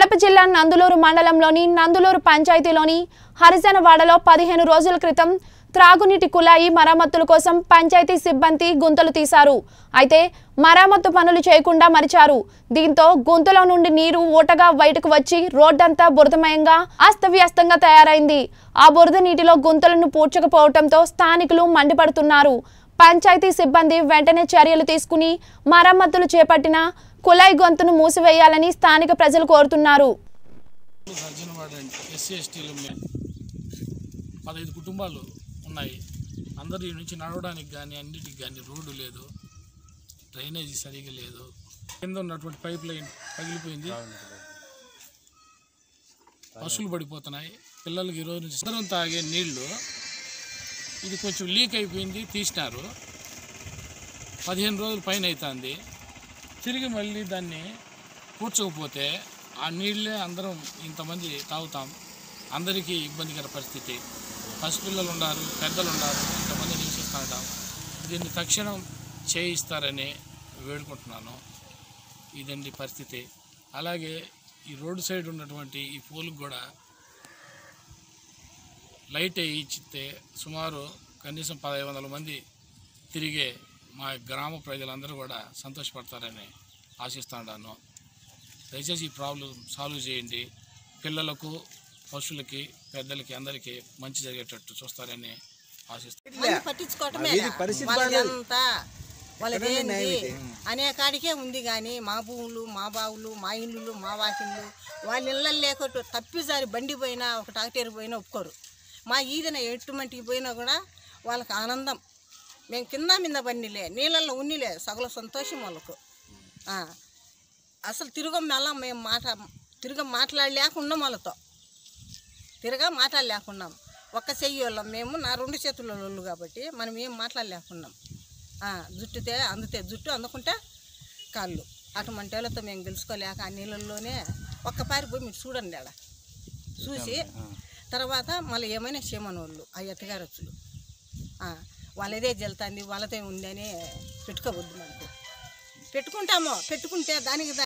కడప జిల్లా నందులూరు మండలంలోని నందులూరు పంచాయతీలోని హరిజనవాడలో పదిహేను రోజుల క్రితం త్రాగునీటి కుళాయి మరమ్మతుల కోసం పంచాయతీ సిబ్బంది గుంతలు తీశారు అయితే మరమ్మతు పనులు చేయకుండా మరిచారు దీంతో గుంతలో నుండి నీరు ఊటగా బయటకు వచ్చి రోడ్డంతా బురదమయంగా అస్తవ్యస్తంగా తయారైంది ఆ బురద నీటిలో గుంతలను పూడ్చకపోవడంతో స్థానికులు మండిపడుతున్నారు పంచాయతీ సిబ్బంది వెంటనే చర్యలు తీసుకుని మరమ్మతులు చేపట్టిన కుళాయి గొంతును మూసివేయాలని స్థానిక ప్రజలు కోరుతున్నారు సజ్జనవాడ ఎస్సీ ఎస్టీలు పదహైదు కుటుంబాలు ఉన్నాయి అందరు ఈ నుంచి నడవడానికి కానీ అన్నిటికి కానీ రోడ్డు లేదు డ్రైనేజీ సరిగా లేదు కింద ఉన్నటువంటి పైప్ లైన్ పగిలిపోయింది పశువులు పడిపోతున్నాయి పిల్లలకి ఈ రోజు నుంచి అందరం తాగే నీళ్లు ఇది కొంచెం లీక్ అయిపోయింది తీసినారు పదిహేను రోజుల పైన అవుతుంది తిరిగి మళ్ళీ దాన్ని పూడ్చకపోతే ఆ నీళ్ళే అందరం ఇంతమంది తాగుతాం అందరికీ ఇబ్బందికర పరిస్థితి పసిపిల్లలు ఉన్నారు పెద్దలు ఉన్నారు ఇంతమంది నివసిస్తూ ఉంటాం దీన్ని తక్షణం చేయిస్తారని వేడుకుంటున్నాను ఇదండి పరిస్థితి అలాగే ఈ రోడ్డు సైడ్ ఉన్నటువంటి ఈ పోలుకు కూడా లైట్ ఇచ్చితే సుమారు కనీసం పదహైదు వందల మంది తిరిగే మా గ్రామ ప్రజలందరూ కూడా సంతోషపడతారని ఆశిస్తున్నాను దయచేసి ఈ ప్రాబ్లం సాల్వ్ చేయండి పిల్లలకు పశువులకి పెద్దలకి అందరికీ మంచి జరిగేటట్టు చూస్తారని ఆశిస్తున్నాను మంది పట్టించుకోవటమే వాళ్ళదంతా వాళ్ళదేంది అనే కాడికే ఉంది కానీ మా భూములు మా బావులు మా ఇల్లులు మా వాకిళ్ళు వాళ్ళ ఇళ్ళల్లో లేకపోతే తప్పిసారి బండి పోయినా ఒక టాక్టర్ పోయినా ఒప్పుకోరు మా ఈదిన ఎట్టుమంటికి పోయినా కూడా వాళ్ళకి ఆనందం మేము కింద మీద బండిలే నీళ్ళల్లో ఉన్నిలే సగల సంతోషం వాళ్ళకు ఆ. అసలు తిరగం మెల్ల మేము మాట తిరగ మాట్లాడలేక ఉన్నాం వాళ్ళతో తిరగా మాట్లాడలేకున్నాం ఒక్క చెయ్యి వాళ్ళం మేము నా రెండు చేతుల వాళ్ళు కాబట్టి మనం ఏం మాట్లాడలేకున్నాం ఆ, జుట్టుతే అందుతే జుట్టు అందుకుంటే కాళ్ళు అటువంటి వాళ్ళతో మేము గెలుచుకోలేక ఆ నీళ్ళల్లోనే ఒక్క పారి పోయి మీరు చూడండి ఆడ చూసి తర్వాత మళ్ళీ ఏమైనా చేయమని వాళ్ళు ఆ ఎత్తగారొచ్చులు వాళ్ళదే జల్లుతుంది వాళ్ళదే ఉందని పెట్టుకోవద్దు మనకు పెట్టుకుంటాము పెట్టుకుంటే దానికి దా-